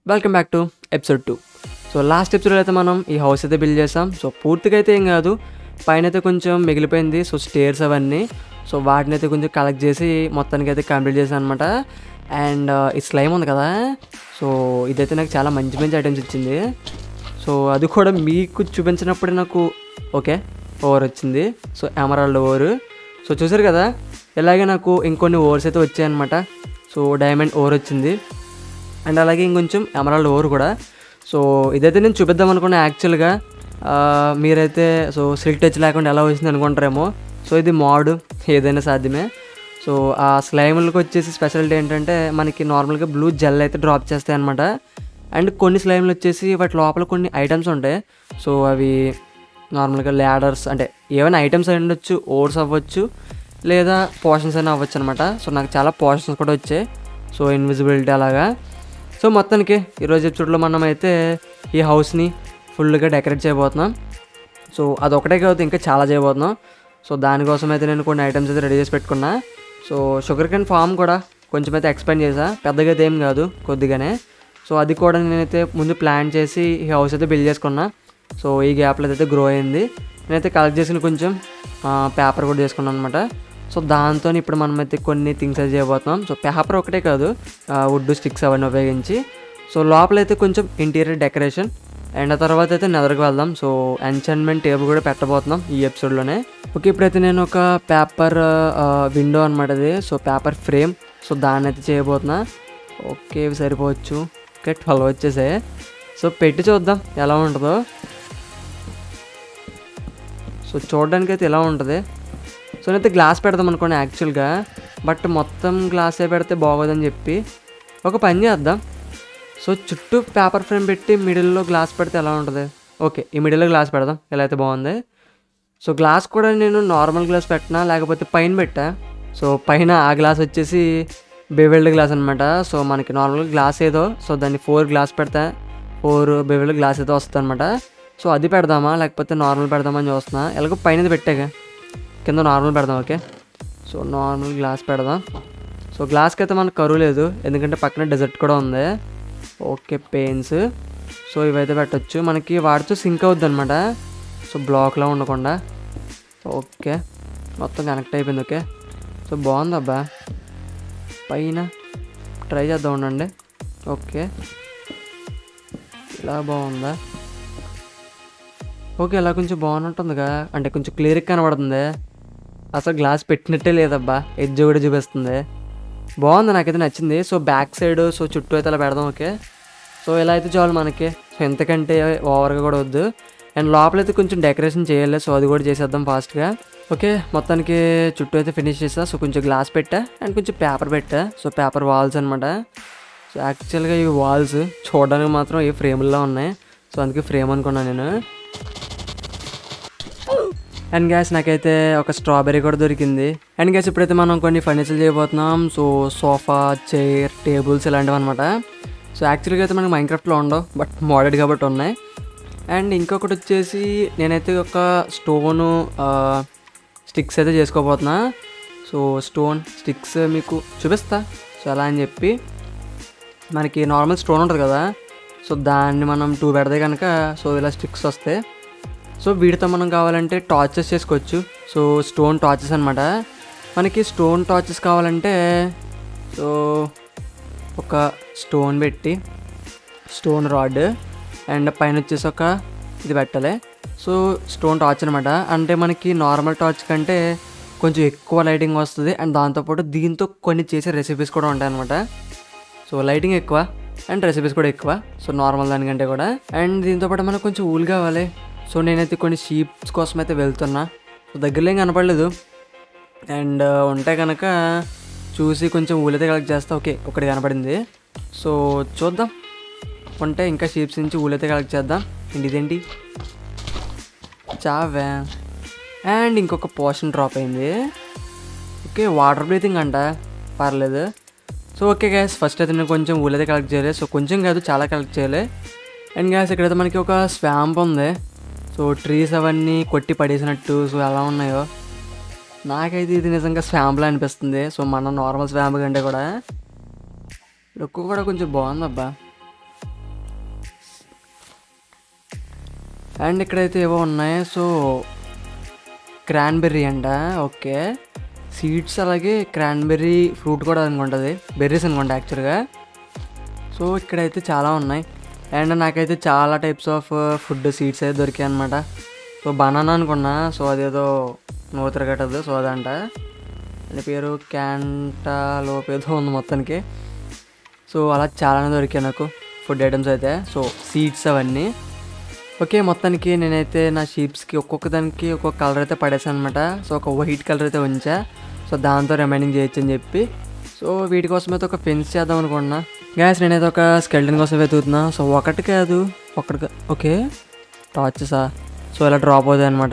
Welcome back to episode two so last episode అయితే మనం ఈ హౌస్ అయితే బిల్డ్ చేసాం సో పూర్తిగా అయితే ఏం కాదు పైన అయితే కొంచెం మిగిలిపోయింది సో స్టేర్స్ అవన్నీ సో వాటిని అయితే కొంచెం కలెక్ట్ చేసి మొత్తానికి అయితే కంప్లీట్ చేశాను అనమాట అండ్ ఈ స్లైమ్ ఉంది కదా సో ఇదైతే నాకు చాలా మంచి మంచి ఐటమ్స్ ఇచ్చింది సో అది కూడా మీకు చూపించినప్పుడు నాకు ఓకే ఓవర్ వచ్చింది సో ఎమరాల్డ్ ఓవర్ సో చూసారు కదా ఇలాగే నాకు ఇంకొన్ని ఓవర్స్ అయితే వచ్చాయన్నమాట సో డైమండ్ ఓవర్ వచ్చింది అండ్ అలాగే ఇంకొంచెం ఎమరాల్డ్ ఓవర్ కూడా సో ఇదైతే నేను చూపిద్దాం అనుకున్నా యాక్చువల్గా ఆ, మీరైతే సో సిల్క్ టచ్ లేకుండా ఎలా వచ్చింది అనుకుంటారేమో సో ఇది మోడ్ ఏదైనా సాధ్యమే సో ఆ స్లైములకు వచ్చేసి స్పెషాలిటీ ఏంటంటే మనకి నార్మల్గా బ్లూ జెల్ అయితే డ్రాప్ చేస్తాయి అనమాట అండ్ కొన్ని స్లైమ్లు వచ్చేసి వాటి లోపల కొన్ని ఐటమ్స్ ఉంటాయి సో అవి నార్మల్గా ల్యాడర్స్ అంటే ఏమైనా ఐటమ్స్ అయి ఉండొచ్చు ఓట్స్ అవ్వచ్చు లేదా పోర్షన్స్ అయినా అవ్వచ్చు అనమాట సో నాకు చాలా పోర్షన్స్ కూడా వచ్చాయి సో ఇన్విజిబిలిటీ అలాగా సో మొత్తానికి ఈరోజు ఎపిసోడ్లో మనం అయితే ఈ హౌస్ని ఫుల్గా డెకరేట్ చేయబోతున్నాం సో అదొకటే కాదు ఇంకా చాలా చేయబోతున్నాం సో దానికోసం అయితే నేను కొన్ని ఐటమ్స్ అయితే రెడీ చేసి పెట్టుకున్నా సో షుగర్ కేన్ ఫామ్ కూడా కొంచెం అయితే ఎక్స్పెండ్ చేసా పెద్దగా అయితే ఏం కాదు కొద్దిగానే సో అది కూడా నేనైతే ముందు ప్లాన్ చేసి ఈ హౌస్ అయితే బిల్డ్ చేసుకున్నా సో ఈ గ్యాప్లో అయితే గ్రో అయింది నేనైతే కలెక్ట్ చేసిన కొంచెం పేపర్ కూడా చేసుకున్నాను అనమాట సో దాంతో ఇప్పుడు మనం అయితే కొన్ని థింగ్స్ అయితే చేయబోతున్నాం సో పేపర్ ఒకటే కాదు వుడ్ స్టిక్స్ అవన్నీ ఉపయోగించి సో లోపలైతే కొంచెం ఇంటీరియర్ డెకరేషన్ అండ్ ఆ తర్వాత అయితే నెదర్కి వెళ్దాం సో ఎన్చన్మెంట్ టేబుల్ కూడా పెట్టబోతున్నాం ఈ ఎపిసోడ్లోనే ఓకే ఇప్పుడైతే నేను ఒక పేపర్ విండో అనమాట అది సో పేపర్ ఫ్రేమ్ సో దాన్ని అయితే చేయబోతున్నా ఓకే ఇవి సరిపోవచ్చు ఓకే ట్వెల్వ్ వచ్చేసాయి సో పెట్టి చూద్దాం ఎలా ఉంటుందో సో చూడడానికి అయితే ఎలా ఉంటుంది సో నేనైతే గ్లాస్ పెడదాం అనుకోండి యాక్చువల్గా బట్ మొత్తం గ్లాసే పెడితే బాగోదని చెప్పి ఒక పని చేద్దాం సో చుట్టూ పేపర్ ఫ్రేమ్ పెట్టి మిడిల్లో గ్లాస్ పెడితే ఎలా ఉంటుంది ఓకే ఈ మిడిల్లో గ్లాస్ పెడదాం ఎలా అయితే బాగుంది సో గ్లాస్ కూడా నేను నార్మల్ గ్లాస్ పెట్టినా లేకపోతే పైన పెట్టా సో పైన ఆ గ్లాస్ వచ్చేసి బెవెల్డ్ గ్లాస్ అనమాట సో మనకి నార్మల్ గ్లాస్ ఏదో సో దాన్ని ఫోర్ గ్లాస్ పెడతా ఫోర్ బెవెల్డ్ గ్లాస్ ఏదో వస్తుంది అనమాట సో అది పెడదామా లేకపోతే నార్మల్ పెడదామని చూస్తున్నా ఎలాగో పైన పెట్టాక కింద నార్మల్ పెడదాం ఓకే సో నార్మల్ గ్లాస్ పెడదాం సో గ్లాస్కి అయితే మనకు కరువు లేదు ఎందుకంటే పక్కన డెజర్ట్ కూడా ఉంది ఓకే పెయిన్స్ సో ఇవైతే పెట్టచ్చు మనకి వాటితో సింక్ అవుద్ది అనమాట సో బ్లాక్లో ఉండకుండా ఓకే మొత్తం కనెక్ట్ అయిపోయింది ఓకే సో బాగుంది అబ్బా పైన ట్రై చేద్దాం ఉండండి ఓకే ఇలా బాగుందా ఓకే ఇలా కొంచెం బాగున్నట్టుందిగా అంటే కొంచెం క్లియర్గా కనబడుతుంది అసలు గ్లాస్ పెట్టినట్టే లేదబ్బా ఎడ్జ్ కూడా చూపిస్తుంది బాగుంది నాకైతే నచ్చింది సో బ్యాక్ సైడ్ సో చుట్టూ అయితే అలా పెడదాం ఓకే సో ఇలా అయితే చాలు మనకి సో ఎంతకంటే ఓవర్గా కూడా వద్దు అండ్ లోపలైతే కొంచెం డెకరేషన్ చేయాలి సో అది కూడా చేసేద్దాం ఫాస్ట్గా ఓకే మొత్తానికి చుట్టూ అయితే ఫినిష్ చేసా సో కొంచెం గ్లాస్ పెట్టా అండ్ కొంచెం పేపర్ పెట్టా సో పేపర్ వాల్స్ అనమాట సో యాక్చువల్గా ఈ వాల్స్ చూడడానికి మాత్రం ఈ ఫ్రేముల్లో ఉన్నాయి సో అందుకే ఫ్రేమ్ అనుకున్నాను నేను అండ్ గ్యాస్ నాకైతే ఒక స్ట్రాబెర్రీ కూడా దొరికింది అండ్ గ్యాస్ ఇప్పుడైతే మనం కొన్ని ఫర్నిచర్ చేయబోతున్నాం సో సోఫా చైర్ టేబుల్స్ ఇలాంటివి అనమాట సో యాక్చువల్గా అయితే మనకి మైన్క్రాఫ్ట్లో ఉండవు బట్ మోడెడ్ కాబట్టి ఉన్నాయి అండ్ ఇంకొకటి వచ్చేసి నేనైతే ఒక స్టోను స్టిక్స్ అయితే చేసుకోబోతున్నా సో స్టోన్ స్టిక్స్ మీకు చూపిస్తా సో అలా అని చెప్పి మనకి నార్మల్ స్టోన్ ఉంటుంది కదా సో దాన్ని మనం టూ పెడితే కనుక సో ఇలా స్టిక్స్ వస్తాయి సో వీటితో మనం కావాలంటే టార్చెస్ చేసుకోవచ్చు సో స్టోన్ టార్చెస్ అనమాట మనకి స్టోన్ టార్చెస్ కావాలంటే సో ఒక స్టోన్ పెట్టి స్టోన్ రాడ్ అండ్ పైన వచ్చేసి ఒక ఇది పెట్టాలి సో స్టోన్ టార్చ్ అనమాట అంటే మనకి నార్మల్ టార్చ్ కంటే కొంచెం ఎక్కువ లైటింగ్ వస్తుంది అండ్ దాంతోపాటు దీంతో కొన్ని చేసే రెసిపీస్ కూడా ఉంటాయి అనమాట సో లైటింగ్ ఎక్కువ అండ్ రెసిపీస్ కూడా ఎక్కువ సో నార్మల్ దానికంటే కూడా అండ్ దీంతో పాటు మనకు కొంచెం ఊల్ కావాలి సో నేనైతే కొన్ని షీప్స్ కోసం అయితే వెళ్తున్నా సో దగ్గరలో ఏం కనపడలేదు అండ్ ఉంటే కనుక చూసి కొంచెం ఊలైతే కలెక్ట్ చేస్తా ఓకే ఒకటి కనపడింది సో చూద్దాం ఉంటే ఇంకా షీప్స్ నుంచి ఊలైతే కలెక్ట్ చేద్దాం ఏంటి ఇదేంటి చావే అండ్ ఇంకొక పోర్షన్ డ్రాప్ అయింది ఓకే వాటర్ బ్రీతింగ్ అంట పర్లేదు సో ఓకే గ్యాస్ ఫస్ట్ అయితే నేను కొంచెం ఊళ్ళైతే కలెక్ట్ చేయాలి సో కొంచెం కాదు చాలా కలెక్ట్ చేయాలి అండ్ గ్యాస్ ఇక్కడైతే మనకి ఒక స్వాంప్ ఉంది సో ట్రీస్ అవన్నీ కొట్టి పడేసినట్టు సో ఎలా ఉన్నాయో నాకైతే ఇది నిజంగా స్వాంప్లా అనిపిస్తుంది సో మన నార్మల్ స్వాంప్ కంటే కూడా లుక్ కూడా కొంచెం బాగుంది అబ్బా అండ్ ఇక్కడైతే ఏవో ఉన్నాయి సో క్రాన్బెర్రీ అంట ఓకే సీడ్స్ అలాగే క్రాన్బెర్రీ ఫ్రూట్ కూడా అనుకుంటుంది బెర్రీస్ అనుకుంటా యాక్చువల్గా సో ఇక్కడైతే చాలా ఉన్నాయి అండ్ నాకైతే చాలా టైప్స్ ఆఫ్ ఫుడ్ సీడ్స్ అయితే దొరికాయి అనమాట సో బనానా అనుకున్నా సో అదేదో నూతర కట్టదు సో అదంట దాని పేరు క్యాంటాలోప్ ఏదో ఉంది మొత్తానికి సో అలా చాలానే దొరికాయి నాకు ఫుడ్ ఐటమ్స్ అయితే సో సీడ్స్ అవన్నీ ఓకే మొత్తానికి నేనైతే నా షీప్స్కి ఒక్కొక్క దానికి ఒక్కొక్క కలర్ అయితే పడేసాను అనమాట సో ఒక వైట్ కలర్ అయితే ఉంచా సో దాంతో రిమైనింగ్ చేయొచ్చు అని చెప్పి సో వీటి కోసం అయితే ఒక ఫెన్స్ చేద్దాం అనుకున్నా గ్యాస్ నేనైతే ఒక స్కెల్టన్ కోసం వెతుకుతున్నా సో ఒకటి కాదు ఒకటి కా- ఓకే టార్చెసా సో ఇలా డ్రాప్ అవుతాయి అనమాట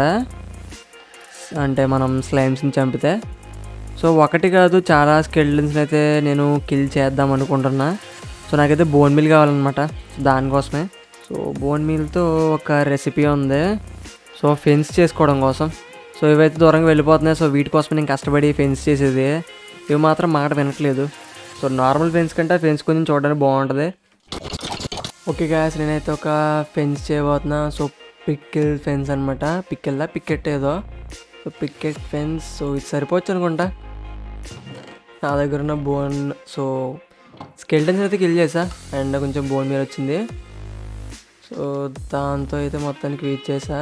అంటే మనం స్లైమ్స్ని చంపితే సో ఒకటి కాదు చాలా స్కెల్టన్స్ అయితే నేను కిల్ చేద్దాం అనుకుంటున్నా సో నాకైతే బోన్ మిల్ కావాలన్నమాట సో దానికోసమే సో బోన్ మీల్తో ఒక రెసిపీ ఉంది సో ఫెన్స్ చేసుకోవడం కోసం సో ఇవైతే దూరంగా వెళ్ళిపోతున్నాయి సో వీటి కోసం నేను కష్టపడి ఫెన్స్ చేసేది ఇవి మాత్రం మాట వినట్లేదు సో నార్మల్ ఫెన్స్ కంటే ఫెన్స్ కొంచెం చూడడానికి బాగుంటుంది ఓకే గాయస్ నేనైతే ఒక ఫెన్స్ చేయబోతున్నా సో పిక్కిల్ ఫెన్స్ అనమాట పిక్కెల్లా పికెట్ ఏదో సో పికెట్ ఫెన్స్ సో ఇది సరిపోవచ్చు అనుకుంటా నా దగ్గర ఉన్న బోన్ సో స్కెల్టన్స్ అయితే కిల్ చేసా అండ్ కొంచెం బోన్ మీద వచ్చింది సో దాంతో అయితే మొత్తానికి వీచ్ చేసా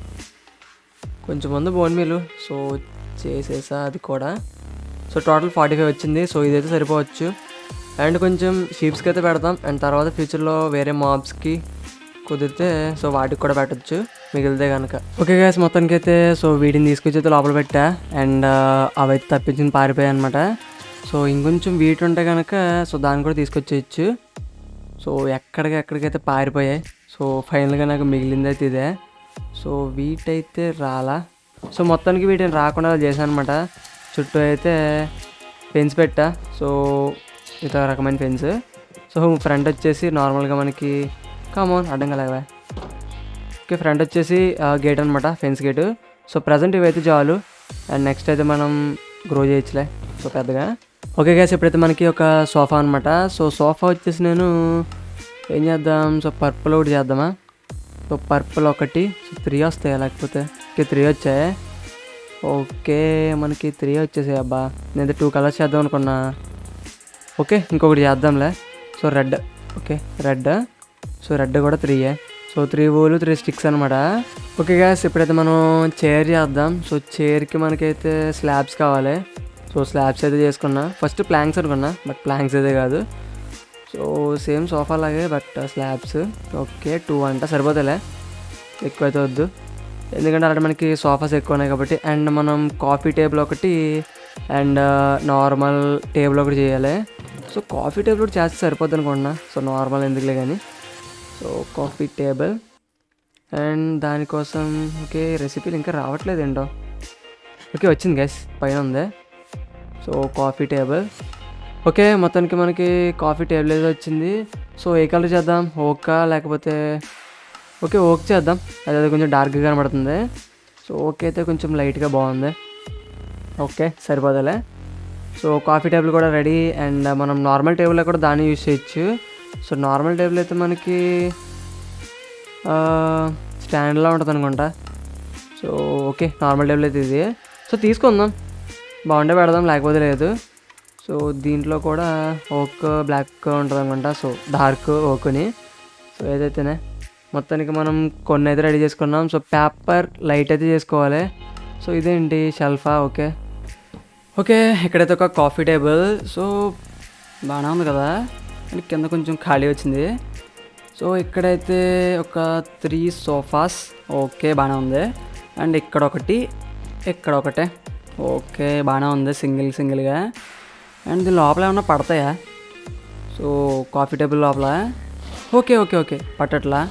కొంచెం ముందు బోన్ మీలు సో చేసేసా అది కూడా సో టోటల్ ఫార్టీ ఫైవ్ వచ్చింది సో ఇదైతే సరిపోవచ్చు అండ్ కొంచెం షీప్స్కి అయితే పెడతాం అండ్ తర్వాత ఫ్యూచర్లో వేరే మాబ్స్కి కుదిరితే సో వాటికి కూడా పెట్టచ్చు మిగిలితే కనుక ఓకే గ్యాస్ మొత్తానికి అయితే సో వీటిని తీసుకొచ్చి అయితే లోపల పెట్టా అండ్ అవైతే తప్పించింది పారిపోయాయి అనమాట సో ఇంకొంచెం వీటి ఉంటే కనుక సో దాన్ని కూడా తీసుకొచ్చేయచ్చు సో ఎక్కడికి ఎక్కడికైతే పారిపోయాయి సో ఫైనల్గా నాకు మిగిలింది అయితే ఇదే సో వీటైతే రాలా సో మొత్తానికి వీటిని రాకుండా చేశాను అనమాట చుట్టూ అయితే ఫెన్స్ పెట్టా సో ఇతర రకమైన ఫెన్స్ సో ఫ్రంట్ వచ్చేసి నార్మల్గా మనకి కామన్ అడ్డం కలగవా ఓకే ఫ్రంట్ వచ్చేసి గేట్ అనమాట ఫెన్స్ గేటు సో ప్రజెంట్ ఇవైతే చాలు అండ్ నెక్స్ట్ అయితే మనం గ్రో చేయొచ్చులే సో పెద్దగా ఓకే గ్యాస్ ఇప్పుడైతే మనకి ఒక సోఫా అనమాట సో సోఫా వచ్చేసి నేను ఏం చేద్దాం సో పర్పుల్ ఒకటి చేద్దామా సో పర్పుల్ ఒకటి సో త్రీ వస్తాయా లేకపోతే ఓకే త్రీ వచ్చాయి ఓకే మనకి త్రీ వచ్చేసాయి అబ్బా నేనైతే టూ కలర్స్ చేద్దాం అనుకున్నా ఓకే ఇంకొకటి చేద్దాంలే so red okay red so red కూడా త్రీయే సో త్రీ ఓలు త్రీ స్టిక్స్ అనమాట ఓకే గ్యాస్ ఇప్పుడైతే మనం చైర్ చేద్దాం సో చైర్కి మనకైతే స్లాబ్స్ కావాలి సో స్లాబ్స్ అయితే చేసుకున్నా ఫస్ట్ ప్లాంక్స్ అనుకున్నా బట్ ప్లాంక్స్ అయితే కాదు సో సేమ్ సోఫా లాగే బట్ స్లాబ్స్ ఓకే టూ అంట సరిపోతలే ఎక్కువ అయితే వద్దు ఎందుకంటే అలాంటి మనకి సోఫాస్ ఎక్కువ ఉన్నాయి కాబట్టి అండ్ మనం కాఫీ టేబుల్ ఒకటి అండ్ నార్మల్ టేబుల్ ఒకటి చేయాలి సో కాఫీ టేబుల్ ఒకటి చేస్తే సరిపోద్ది అనుకుంటున్నా సో నార్మల్ ఎందుకులే కానీ సో కాఫీ టేబుల్ అండ్ దానికోసం ఓకే రెసిపీలు ఇంకా రావట్లేదు ఏంటో ఓకే వచ్చింది గైస్ పైన ఉంది సో కాఫీ టేబుల్ ఓకే మొత్తానికి మనకి కాఫీ టేబుల్ అయితే వచ్చింది సో ఏ కలర్ చేద్దాం ఓకా లేకపోతే ఓకే ఓక్ చేద్దాం అది అది కొంచెం డార్క్గా కనబడుతుంది సో ఓకే అయితే కొంచెం లైట్గా బాగుంది ఓకే సరిపోదలే సో కాఫీ టేబుల్ కూడా రెడీ అండ్ మనం నార్మల్ టేబుల్లో కూడా దాన్ని యూజ్ చేయొచ్చు సో నార్మల్ టేబుల్ అయితే మనకి స్టాండ్లో ఉంటుంది అనుకుంటా సో ఓకే నార్మల్ టేబుల్ అయితే ఇది సో తీసుకుందాం బాగుంటే పెడదాం లేకపోతే లేదు సో దీంట్లో కూడా ఓక్ బ్లాక్ ఉంటుంది అనుకుంటా సో డార్క్ ఓక్ని సో ఏదైతేనే మొత్తానికి మనం కొన్ని అయితే రెడీ చేసుకున్నాం సో పేపర్ లైట్ అయితే చేసుకోవాలి సో ఇదేంటి షెల్ఫా ఓకే ఓకే ఇక్కడైతే ఒక కాఫీ టేబుల్ సో బాగానే ఉంది కదా అండ్ కింద కొంచెం ఖాళీ వచ్చింది సో ఇక్కడైతే ఒక త్రీ సోఫాస్ ఓకే బాగానే ఉంది అండ్ ఇక్కడ ఒకటి ఇక్కడ ఒకటే ఓకే బాగానే ఉంది సింగిల్ సింగిల్గా అండ్ దీని లోపల ఏమన్నా పడతాయా సో కాఫీ టేబుల్ లోపల ఓకే ఓకే ఓకే పట్టట్లా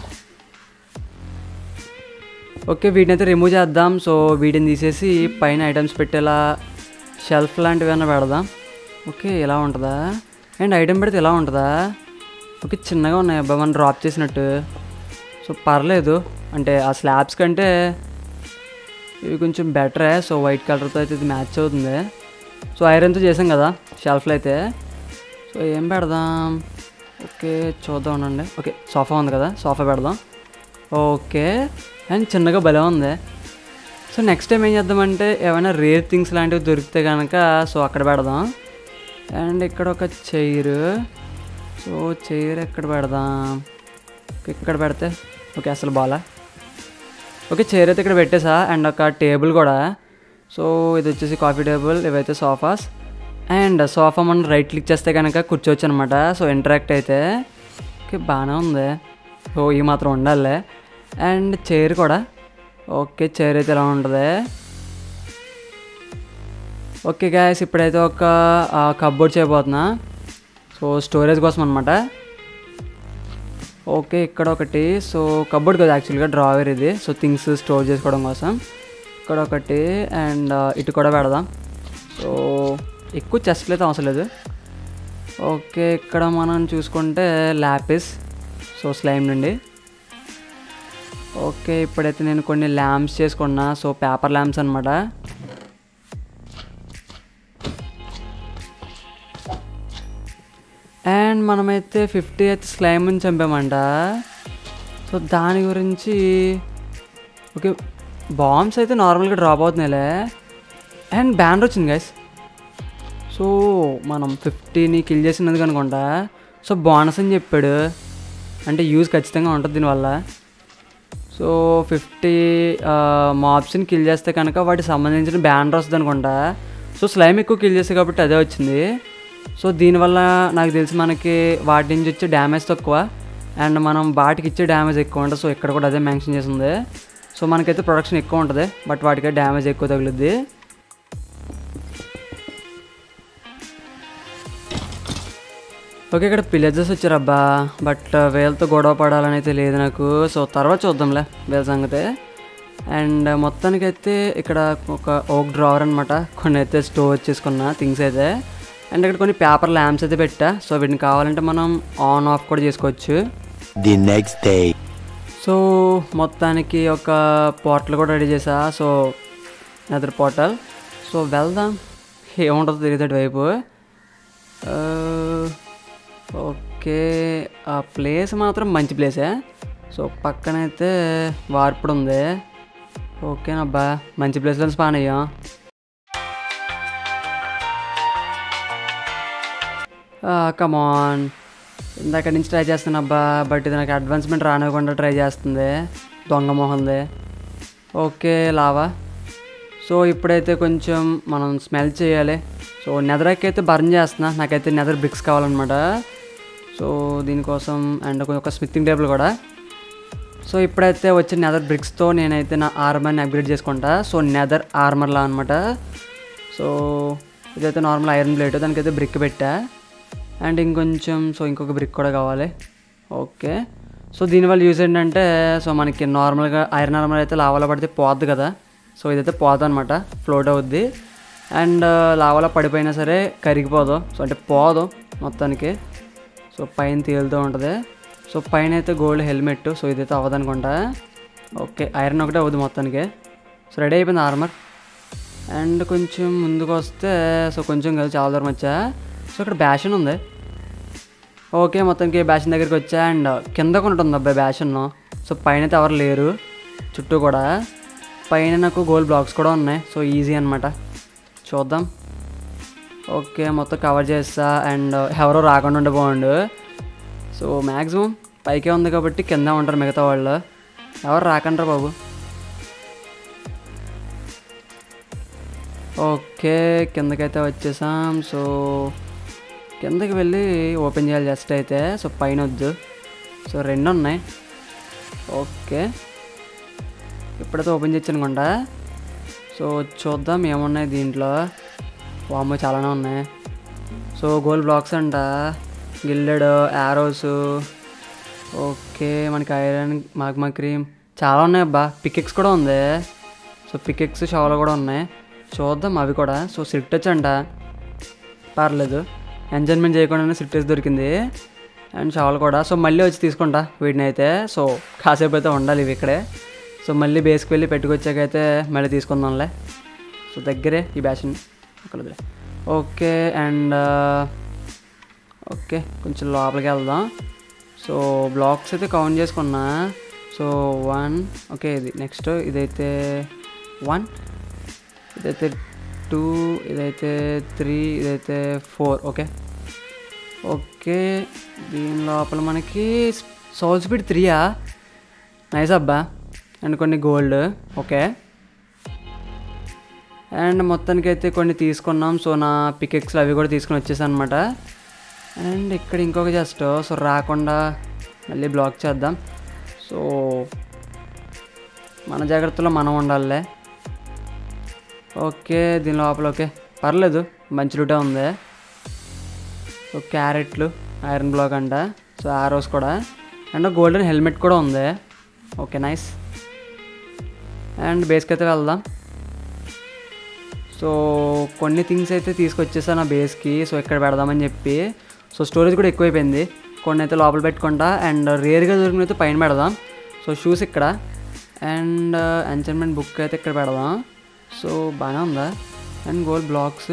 ఓకే వీటిని అయితే రిమూవ్ చేద్దాం సో వీటిని తీసేసి పైన ఐటమ్స్ పెట్టేలా షెల్ఫ్ లాంటివి ఏమైనా పెడదాం ఓకే ఇలా ఉంటుందా అండ్ ఐటమ్ పెడితే ఇలా ఉంటుందా ఓకే చిన్నగా ఉన్నాయి అబ్బా మనం డ్రాప్ చేసినట్టు సో పర్లేదు అంటే ఆ స్లాబ్స్ కంటే ఇవి కొంచెం బెటరే సో వైట్ కలర్తో అయితే ఇది మ్యాచ్ అవుతుంది సో ఐరన్తో చేసాం కదా షెల్ఫ్లో అయితే సో ఏం పెడదాం ఓకే చూద్దాం ఉండండి ఓకే సోఫా ఉంది కదా సోఫా పెడదాం ఓకే అండ్ చిన్నగా భలే ఉంది సో నెక్స్ట్ టైం ఏం చేద్దామంటే ఏమైనా రేర్ థింగ్స్ లాంటివి దొరికితే కనుక సో అక్కడ పెడదాం అండ్ ఇక్కడ ఒక చైర్ సో చైర్ ఎక్కడ పెడదాం ఇక్కడ పెడితే ఓకే అసలు బాలా ఓకే చైర్ అయితే ఇక్కడ పెట్టేసా అండ్ ఒక టేబుల్ కూడా సో ఇది వచ్చేసి కాఫీ టేబుల్ ఇవైతే సోఫాస్ అండ్ సోఫా మనం రైట్ క్లిక్ చేస్తే కనుక కూర్చోవచ్చు అనమాట సో ఇంటరాక్ట్ అయితే ఓకే బాగానే ఉంది సో ఈ మాత్రం ఉండాలి అండ్ చైర్ కూడా ఓకే చైర్ అయితే ఎలా ఉంటుంది ఓకే గ్యాస్ ఇప్పుడైతే ఒక కబ్బోర్డ్ చేయబోతున్నా సో స్టోరేజ్ కోసం అనమాట ఓకే ఇక్కడ ఒకటి సో కబోర్డ్ కదా యాక్చువల్గా డ్రావర్ ఇది సో థింగ్స్ స్టోర్ చేసుకోవడం కోసం ఇక్కడ ఒకటి అండ్ ఇటు కూడా పెడదాం సో ఎక్కువ చెస్ట్లు అయితే అవసరం లేదు ఓకే ఇక్కడ మనం చూసుకుంటే ల్యాపిస్ సో స్లైమ్ నుండి ఓకే ఇప్పుడైతే నేను కొన్ని ల్యాంప్స్ చేసుకున్నా సో పేపర్ ల్యాంప్స్ అనమాట అండ్ మనమైతే ఫిఫ్టీ ఎయిత్ స్లైమ్ని చంపామంట సో దాని గురించి ఓకే బాంబ్స్ అయితే నార్మల్గా డ్రాప్ అవుతున్నాయిలే అండ్ బ్యానర్ వచ్చింది గైస్ సో మనం ఫిఫ్టీని కిల్ చేసినందుకు అనుకుంటా సో బోనస్ అని చెప్పాడు అంటే యూజ్ ఖచ్చితంగా ఉంటుంది దీనివల్ల సో ఫిఫ్టీ మాబ్స్ని కిల్ చేస్తే కనుక వాటికి సంబంధించిన బ్యానర్ వస్తుంది అనుకుంటా సో స్లైమ్ ఎక్కువ కిల్ చేస్తే కాబట్టి అదే వచ్చింది సో దీనివల్ల నాకు తెలిసి మనకి వాటి నుంచి వచ్చే డ్యామేజ్ తక్కువ అండ్ మనం వాటికి ఇచ్చే డ్యామేజ్ ఎక్కువ ఉంటుంది సో ఇక్కడ కూడా అదే మెన్షన్ చేసింది సో మనకైతే ప్రొడక్షన్ ఎక్కువ ఉంటుంది బట్ వాటికి డ్యామేజ్ ఎక్కువ తగులుద్ది ఓకే ఇక్కడ పిలేజెస్ వచ్చారబ్బా బట్ వీళ్ళతో గొడవ పడాలని అయితే లేదు నాకు సో తర్వాత చూద్దాంలే వీళ్ళ సంగతే అండ్ మొత్తానికైతే ఇక్కడ ఒక ఓక్ డ్రావర్ అనమాట కొన్ని అయితే స్టోర్ చేసుకున్న థింగ్స్ అయితే అండ్ ఇక్కడ కొన్ని పేపర్ ల్యాంప్స్ అయితే పెట్టా సో వీటిని కావాలంటే మనం ఆన్ ఆఫ్ కూడా చేసుకోవచ్చు The next day. సో మొత్తానికి ఒక పోర్టల్ కూడా రెడీ చేసా సో అదర్ పోర్టల్ సో వెళ్దాం ఏముంటుందో తెలియదు అటువైపు ఆ, ఓకే ఆ ప్లేస్ మాత్రం మంచి ప్లేసే సో పక్కనైతే వార్పుడు ఉంది ఓకేనబ్బా మంచి ప్లేస్లో స్పాన్ అయ్యాం కమాన్ ఇందాక నుంచి ట్రై చేస్తున్నాబ్బా బట్ ఇది నాకు అడ్వాన్స్మెంట్ రానివ్వకుండా ట్రై చేస్తుంది దొంగ మొహంది ఓకే లావా సో ఇప్పుడైతే కొంచెం మనం స్మెల్ చేయాలి సో నెదరకి అయితే బర్న్ చేస్తున్నా నాకైతే నెదర్ బ్రిక్స్ కావాలన్నమాట సో దీనికోసం అండ్ ఒక స్మిత్తింగ్ టేబుల్ కూడా సో ఇప్పుడైతే వచ్చిన నెదర్ బ్రిక్స్తో నేనైతే నా ఆర్మర్ని అప్గ్రేడ్ చేసుకుంటా సో నెదర్ ఆర్మర్లా అనమాట సో ఇదైతే నార్మల్ ఐరన్ ప్లేట్ దానికైతే బ్రిక్ పెట్టా అండ్ ఇంకొంచెం సో ఇంకొక బ్రిక్ కూడా కావాలి ఓకే సో దీనివల్ల యూజ్ ఏంటంటే సో మనకి నార్మల్గా ఐరన్ ఆర్మర్ అయితే లావాలో పడితే పోద్ది కదా సో ఇదైతే పోదు అనమాట ఫ్లోట్ అవుద్ది అండ్ లావాలో పడిపోయినా సరే కరిగిపోదు సో అంటే పోదు మొత్తానికి సో పైన తేలుతూ ఉంటుంది సో పైన అయితే గోల్డ్ హెల్మెట్ సో ఇదైతే అవ్వదు అనుకుంటా ఓకే ఐరన్ ఒకటే అవ్వదు మొత్తానికి సో రెడీ అయిపోయింది ఆర్మర్ అండ్ కొంచెం ముందుకు వస్తే సో కొంచెం కదా చాలా దూరం వచ్చా సో ఇక్కడ బ్యాషన్ ఉంది ఓకే మొత్తానికి బ్యాషన్ దగ్గరికి వచ్చా అండ్ కింద ఉంటుంది అబ్బాయి బ్యాషన్ సో పైన అయితే ఎవరు లేరు చుట్టూ కూడా పైన నాకు గోల్డ్ బ్లాక్స్ కూడా ఉన్నాయి సో ఈజీ అనమాట చూద్దాం ఓకే మొత్తం కవర్ చేస్తా అండ్ ఎవరో రాకుండా ఉండే బాగుండు సో మ్యాక్సిమం పైకే ఉంది కాబట్టి కింద ఉంటారు మిగతా వాళ్ళు ఎవరు రాకండ్రా బాబు ఓకే కిందకైతే వచ్చేసాం సో కిందకి వెళ్ళి ఓపెన్ చేయాలి జస్ట్ అయితే సో పైన వద్దు సో రెండు ఉన్నాయి ఓకే ఇప్పుడైతే ఓపెన్ చేసి అనుకుంటా సో చూద్దాం ఏమున్నాయి దీంట్లో వామ్మో చాలానే ఉన్నాయి సో గోల్డ్ బ్లాక్స్ అంట గిల్లెడ్ యారోస్ ఓకే మనకి ఐరన్ మాగ్మా క్రీమ్ చాలా ఉన్నాయి అబ్బా పికెక్స్ కూడా ఉంది సో పికెక్స్ షవలు కూడా ఉన్నాయి చూద్దాం అవి కూడా సో సిట్ టచ్ అంట పర్లేదు ఎంజాయ్మెంట్ చేయకుండానే సిట్ టచ్ దొరికింది అండ్ షవల్ కూడా సో మళ్ళీ వచ్చి తీసుకుంటా వీటిని అయితే సో కాసేపు అయితే ఉండాలి ఇవి ఇక్కడే సో మళ్ళీ బేస్కి వెళ్ళి పెట్టుకొచ్చాకైతే మళ్ళీ తీసుకుందాంలే సో దగ్గరే ఈ బ్యాషన్ ఒకళ్ళదే ఓకే అండ్ ఓకే కొంచెం లోపలికి వెళ్దాం సో బ్లాక్స్ అయితే కౌంట్ చేసుకున్నా సో సో వన్ ఓకే ఇది నెక్స్ట్ ఇదైతే వన్ ఇదైతే టూ ఇదైతే త్రీ ఇదైతే ఫోర్ ఓకే ఓకే దీని లోపల మనకి సోల్ స్పీడ్ త్రీయా నైస్ అబ్బా అండ్ కొన్ని గోల్డ్ ఓకే అండ్ మొత్తానికి అయితే కొన్ని తీసుకున్నాం సో నా పికెక్స్లు అవి కూడా తీసుకుని వచ్చేసాను అనమాట అండ్ ఇక్కడ ఇంకొక జస్ట్ సో రాకుండా మళ్ళీ బ్లాక్ చేద్దాం సో మన జాగ్రత్తలో మనం ఉండాలిలే ఓకే దీని లోపల ఓకే పర్లేదు మంచి లూటే ఉంది సో క్యారెట్లు ఐరన్ బ్లాక్ అంట సో ఆరోస్ కూడా అండ్ గోల్డెన్ హెల్మెట్ కూడా ఉంది ఓకే నైస్ అండ్ బేస్కి అయితే వెళ్దాం సో కొన్ని థింగ్స్ అయితే తీసుకొచ్చేసాను ఆ బేస్కి సో ఇక్కడ పెడదామని చెప్పి సో స్టోరేజ్ కూడా ఎక్కువైపోయింది కొన్ని అయితే లోపల పెట్టుకుంటా అండ్ రేర్గా దొరికిన అయితే పైన పెడదాం సో షూస్ ఇక్కడ అండ్ ఎంచర్మెంట్ బుక్ అయితే ఇక్కడ పెడదాం సో బాగానే ఉందా and gold blocks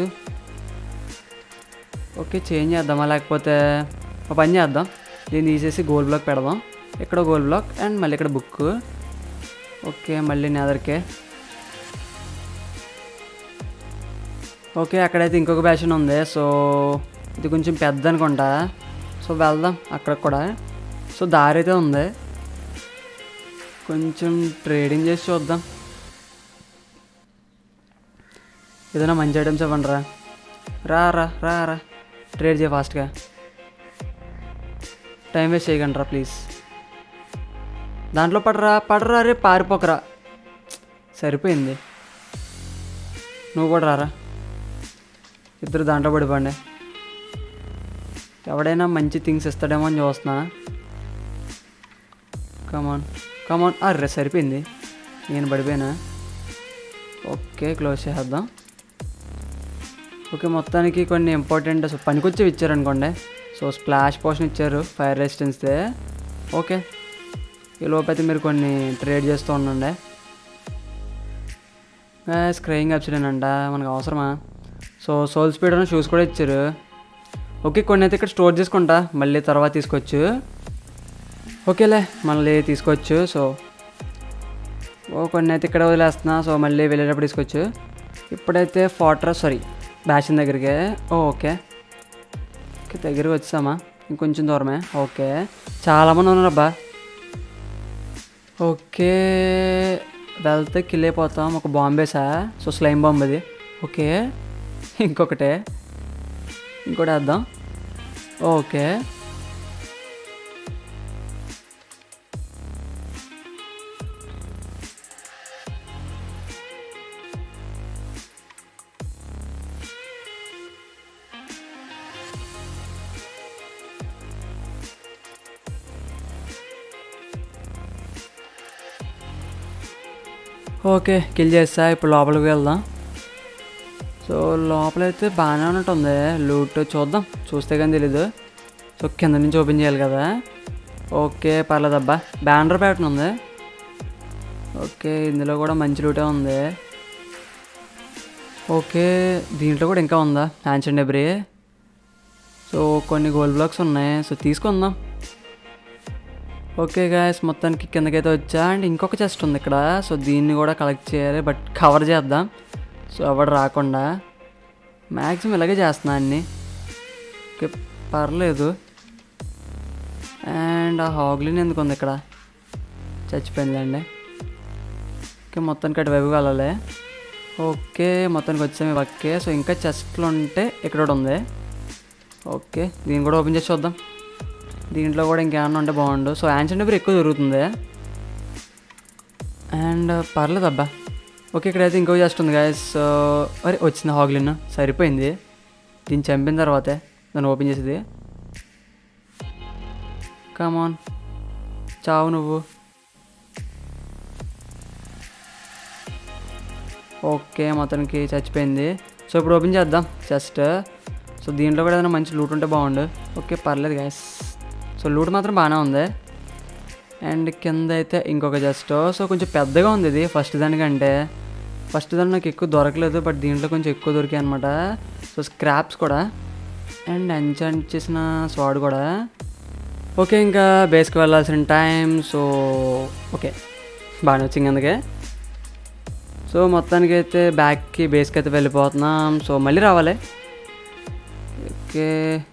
okay change చేద్దామా లేకపోతే ఒక పని చేద్దాం దీన్ని తీసేసి గోల్డ్ బ్లాక్ పెడదాం ఇక్కడ గోల్డ్ బ్లాక్ అండ్ మళ్ళీ ఇక్కడ బుక్ ఓకే మళ్ళీ నెదర్కే ఓకే అక్కడైతే ఇంకొక బ్యాషన్ ఉంది సో ఇది కొంచెం పెద్ద అనుకుంటా సో వెళ్దాం అక్కడ కూడా సో దారి అయితే ఉంది కొంచెం ట్రేడింగ్ చేసి చూద్దాం ఏదైనా మంచి ఐటమ్స్ ఇవ్వండి రా రా రా రా రా ట్రేడ్ చేయ ఫాస్ట్గా టైం వేస్ట్ చేయకండి రా ప్లీజ్ దాంట్లో పడరా పడరా రే పారిపోకరా సరిపోయింది నువ్వు కూడా రారా ఇద్దరు దాంట్లో పడిపోండి ఎవడైనా మంచి థింగ్స్ ఇస్తాడేమో అని చూస్తున్నా కమాన్ కమాన్ అర్రే సరిపోయింది నేను పడిపోయినా ఓకే క్లోజ్ చేద్దాం ఓకే మొత్తానికి కొన్ని ఇంపార్టెంట్ సో పనికొచ్చేవి ఇచ్చారనుకోండి సో స్ప్లాష్ పోషన్ ఇచ్చారు ఫైర్ రెసిస్టెన్స్దే ఓకే ఈ లోపైతే మీరు కొన్ని ట్రేడ్ చేస్తూ ఉండండి స్క్రయింగ్ అప్సిడెంట్ అంట మనకు అవసరమా సో సోల్ స్పీడ్ అని షూస్ కూడా ఇచ్చారు ఓకే కొన్ని అయితే ఇక్కడ స్టోర్ చేసుకుంటా మళ్ళీ తర్వాత తీసుకోవచ్చు ఓకేలే మళ్ళీ తీసుకోవచ్చు సో ఓ కొన్ని అయితే ఇక్కడ వదిలేస్తున్నా సో మళ్ళీ వెళ్ళేటప్పుడు తీసుకోవచ్చు ఇప్పుడైతే ఫాట్రస్ సారీ బ్యాషన్ దగ్గరికి ఓ ఓకే ఓకే దగ్గరికి వచ్చామా ఇంకొంచెం దూరమే ఓకే చాలామంది ఉన్నారు అబ్బా ఓకే వెళ్తే కిల్ అయిపోతాం ఒక బాంబేసా సో స్లైమ్ బాంబ్ అది ఓకే ఇంకొకటే ఇంకోటి వేద్దాం ఓకే ఓకే కిల్ చేస్తా ఇప్పుడు లోపలికి వెళ్దాం సో లోపలైతే బాగానే ఉన్నట్టుంది లూట్ చూద్దాం చూస్తే కానీ తెలీదు సో కింద నుంచి ఓపెన్ చేయాలి కదా ఓకే పర్లేదబ్బా బ్యానర్ ప్యాటర్న్ ఉంది ఓకే ఇందులో కూడా మంచి లూటే ఉంది ఓకే దీంట్లో కూడా ఇంకా ఉందా యాన్షన్ డెబ్రీ సో కొన్ని గోల్డ్ బ్లాక్స్ ఉన్నాయి సో తీసుకుందాం ఓకే గాయస్ మొత్తానికి కిందకైతే వచ్చా అండ్ ఇంకొక చెస్ట్ ఉంది ఇక్కడ సో దీన్ని కూడా కలెక్ట్ చేయాలి బట్ కవర్ చేద్దాం సో ఎవడు రాకుండా మ్యాక్సిమం ఇలాగే చేస్తున్నా అన్ని ఓకే పర్లేదు అండ్ ఆ హాగ్లిన్ ఎందుకు ఉంది ఇక్కడ చచ్చిపోయిందండి ఓకే మొత్తానికి అటు వైపు వెళ్ళాలి ఓకే మొత్తానికి వచ్చాము ఓకే సో ఇంకా చెస్ట్లు ఉంటే ఇక్కడ ఒకటి ఉంది ఓకే దీన్ని కూడా ఓపెన్ చేసి చూద్దాం దీంట్లో కూడా ఇంకేమన్నా ఉంటే బాగుండు సో యాన్షన్ డెబర్ ఎక్కువ దొరుకుతుంది అండ్ పర్లేదు అబ్బా ఓకే ఇక్కడైతే ఇంకో జస్ట్ ఉంది గాయస్ సో అరే వచ్చింది హాగ్లిన్ సరిపోయింది దీన్ని చంపిన తర్వాతే దాన్ని ఓపెన్ చేసేది కమాన్ చావు నువ్వు ఓకే మొత్తానికి చచ్చిపోయింది సో ఇప్పుడు ఓపెన్ చేద్దాం జస్ట్ సో దీంట్లో కూడా ఏదైనా మంచి లూట్ ఉంటే బాగుండు ఓకే పర్లేదు గాయస్ సో లూట్ మాత్రం బాగానే ఉంది అండ్ కింద అయితే ఇంకొక జస్ట్ సో కొంచెం పెద్దగా ఉంది ఇది ఫస్ట్ దానికంటే ఫస్ట్ దాని నాకు ఎక్కువ దొరకలేదు బట్ దీంట్లో కొంచెం ఎక్కువ దొరికాయి అనమాట సో స్క్రాప్స్ కూడా అండ్ ఎంచాంట్ చేసిన స్వాడ్ కూడా ఓకే ఇంకా బేస్కి వెళ్ళాల్సిన టైం సో ఓకే బాగానే వచ్చింది అందుకే సో మొత్తానికి అయితే బ్యాక్కి బేస్కి అయితే వెళ్ళిపోతున్నాం సో మళ్ళీ రావాలి ఓకే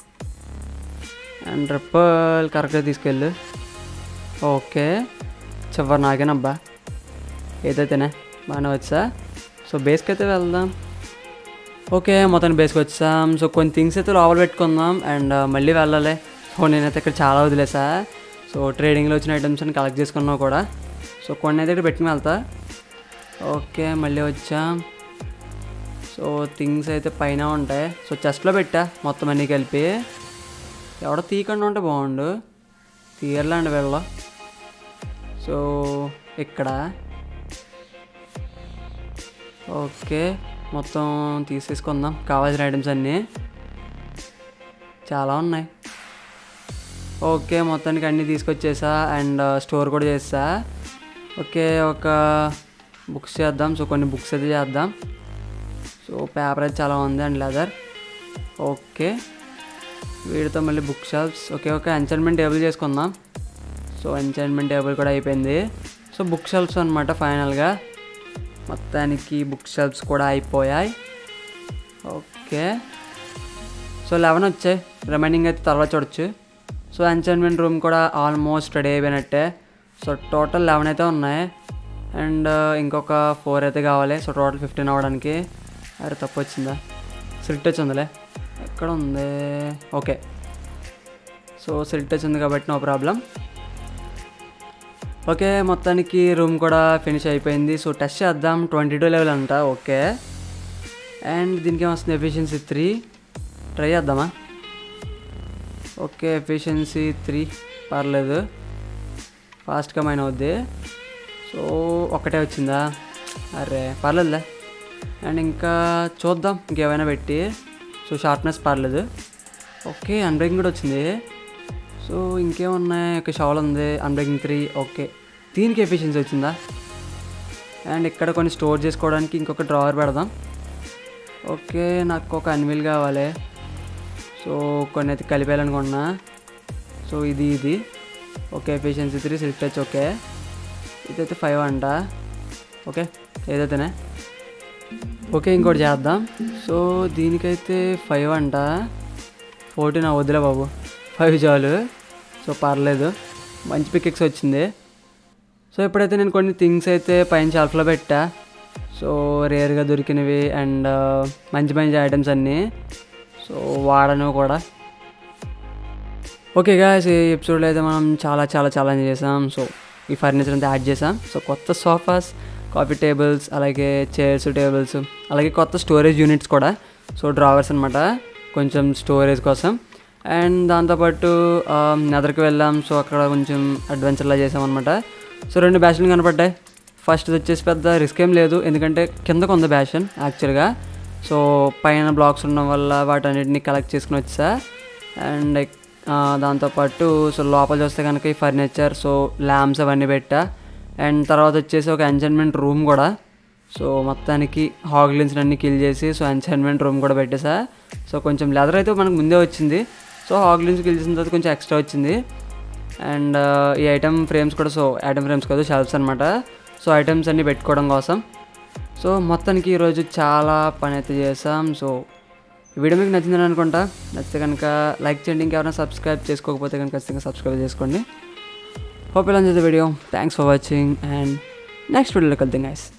అండ్ ట్రిపుల్ కరెక్ట్గా తీసుకెళ్ళు ఓకే చివరి నాకేనబ్బా ఏదైతేనే బాగానే వచ్చా సో బేస్కి అయితే వెళ్దాం ఓకే మొత్తానికి బేస్కి వచ్చాం సో కొన్ని థింగ్స్ అయితే లోపల పెట్టుకుందాం అండ్ మళ్ళీ వెళ్ళాలి సో నేనైతే ఇక్కడ చాలా వదిలేసా సో ట్రేడింగ్లో వచ్చిన ఐటమ్స్ అని కలెక్ట్ చేసుకున్నావు కూడా సో కొన్ని అయితే ఇక్కడ పెట్టుకుని వెళ్తా ఓకే మళ్ళీ వచ్చాం సో థింగ్స్ అయితే పైన ఉంటాయి సో చెస్ట్లో పెట్టా మొత్తం అన్నీ కలిపి ఎవడో తీయకుండా ఉంటే బాగుండు తీయర్లాండి వెళ్ళ సో ఇక్కడ ఓకే మొత్తం తీసేసుకుందాం కావాల్సిన ఐటమ్స్ అన్నీ చాలా ఉన్నాయి ఓకే మొత్తానికి అన్నీ తీసుకొచ్చేసా అండ్ స్టోర్ కూడా చేసా ఓకే ఒక బుక్స్ చేద్దాం సో కొన్ని బుక్స్ అయితే చేద్దాం సో పేపర్ అయితే చాలా ఉంది అండ్ లెదర్ ఓకే వీటితో మళ్ళీ book shelves okay okay enchantment table చేసుకుందాం సో ఎంచైన్మెంట్ టేబుల్ కూడా అయిపోయింది సో బుక్ షెల్ఫ్స్ అనమాట ఫైనల్గా మొత్తానికి బుక్ షెల్ఫ్స్ కూడా అయిపోయాయి ఓకే సో లెవెన్ వచ్చాయి రిమైనింగ్ అయితే తర్వాత చూడొచ్చు సో ఎంచైన్మెంట్ రూమ్ కూడా ఆల్మోస్ట్ రెడీ అయిపోయినట్టే సో టోటల్ లెవెన్ అయితే ఉన్నాయి అండ్ ఇంకొక ఫోర్ అయితే కావాలి సో టోటల్ ఫిఫ్టీన్ అవ్వడానికి అరే తప్పు వచ్చిందా సిల్క్ టచ్ ఉందిలే ఎక్కడ ఉంది ఓకే సో సిల్క్ టచ్ ఉంది కాబట్టి నో ప్రాబ్లం ఓకే మొత్తానికి రూమ్ కూడా ఫినిష్ అయిపోయింది సో టెస్ట్ చేద్దాం ట్వంటీ టూ లెవెల్ అంట ఓకే అండ్ దీనికి ఏమొస్తుంది ఎఫిషియన్సీ త్రీ ట్రై చేద్దామా ఓకే ఎఫిషియన్సీ త్రీ పర్లేదు ఫాస్ట్గా మైన్ అవుద్ది సో ఒకటే వచ్చిందా అరే పర్లేదులే అండ్ ఇంకా చూద్దాం ఇంకేమైనా పెట్టి సో షార్ప్నెస్ పర్లేదు ఓకే అన్బ్రేకింగ్ కూడా వచ్చింది సో ఇంకేమున్నాయి ఒక షాల్ ఉంది అన్బ్రేకింగ్ త్రీ ఓకే దీనికి ఎఫిషియన్సీ వచ్చిందా అండ్ ఇక్కడ కొన్ని స్టోర్ చేసుకోవడానికి ఇంకొక డ్రావర్ పెడదాం ఓకే నాకు ఒక అన్విల్ కావాలి సో కొన్ని అయితే కలిపేయాలనుకున్నా సో ఇది ఇది okay efficiency three silk touch okay ఇదైతే ఫైవ్ అంట ఓకే ఏదైతేనే ఓకే ఇంకోటి చేద్దాం సో దీనికైతే ఫైవ్ అంట ఫోర్టీన్ వద్దులే బాబు ఫైవ్ చాలు సో పర్లేదు మంచి పికెక్స్ వచ్చింది సో ఇప్పుడైతే నేను కొన్ని థింగ్స్ అయితే పైన షెల్ఫ్లో పెట్టా సో రేర్గా దొరికినవి అండ్ మంచి మంచి ఐటమ్స్ అన్నీ సో వాడను కూడా ఓకే గాయస్ ఈ ఎపిసోడ్లో అయితే మనం చాలా చాలా చాలా ఎంజాయ్ చేసాం సో ఈ ఫర్నిచర్ అంతా యాడ్ చేసాం సో కొత్త సోఫాస్ కాఫీ టేబుల్స్ అలాగే చైర్స్ టేబుల్స్ అలాగే కొత్త స్టోరేజ్ యూనిట్స్ కూడా సో డ్రావర్స్ అనమాట కొంచెం స్టోరేజ్ కోసం అండ్ దాంతోపాటు నెదర్కి వెళ్ళాం సో అక్కడ కొంచెం అడ్వెంచర్లా చేసామన్నమాట సో రెండు బ్యాచ్లు కనపడ్డాయి ఫస్ట్ వచ్చేసి పెద్ద రిస్క్ ఏం లేదు ఎందుకంటే కిందకు ఉంది బ్యాషన్ యాక్చువల్గా సో పైన బ్లాక్స్ ఉండడం వల్ల వాటన్నిటిని కలెక్ట్ చేసుకుని వచ్చా అండ్ దాంతోపాటు సో లోపల చూస్తే కనుక ఈ ఫర్నిచర్ సో ల్యాంప్స్ అవన్నీ పెట్టా అండ్ తర్వాత వచ్చేసి ఒక ఎంజాయ్మెంట్ రూమ్ కూడా సో మొత్తానికి హాగ్లిన్స్ అన్ని కిల్ చేసి సో ఎంజాయ్మెంట్ రూమ్ కూడా పెట్టేసా సో కొంచెం లెదర్ అయితే మనకు ముందే వచ్చింది సో హాగ్లిన్స్ కిల్ చేసిన తర్వాత కొంచెం ఎక్స్ట్రా వచ్చింది అండ్ ఈ ఐటమ్ ఫ్రేమ్స్ కూడా సో ఐటమ్ ఫ్రేమ్స్ కాదు షెల్ఫ్స్ అనమాట సో ఐటమ్స్ అన్నీ పెట్టుకోవడం కోసం సో మొత్తానికి ఈరోజు చాలా పని అయితే చేసాం సో ఈ వీడియో మీకు నచ్చిందని అనుకుంటా నచ్చితే కనుక లైక్ చేయండి ఇంకెవరైనా సబ్స్క్రైబ్ చేసుకోకపోతే కనుక ఖచ్చితంగా సబ్స్క్రైబ్ చేసుకోండి హోప్ ఇలా video thanks for watching and next వీడియోలో కలుద్దాం గైస్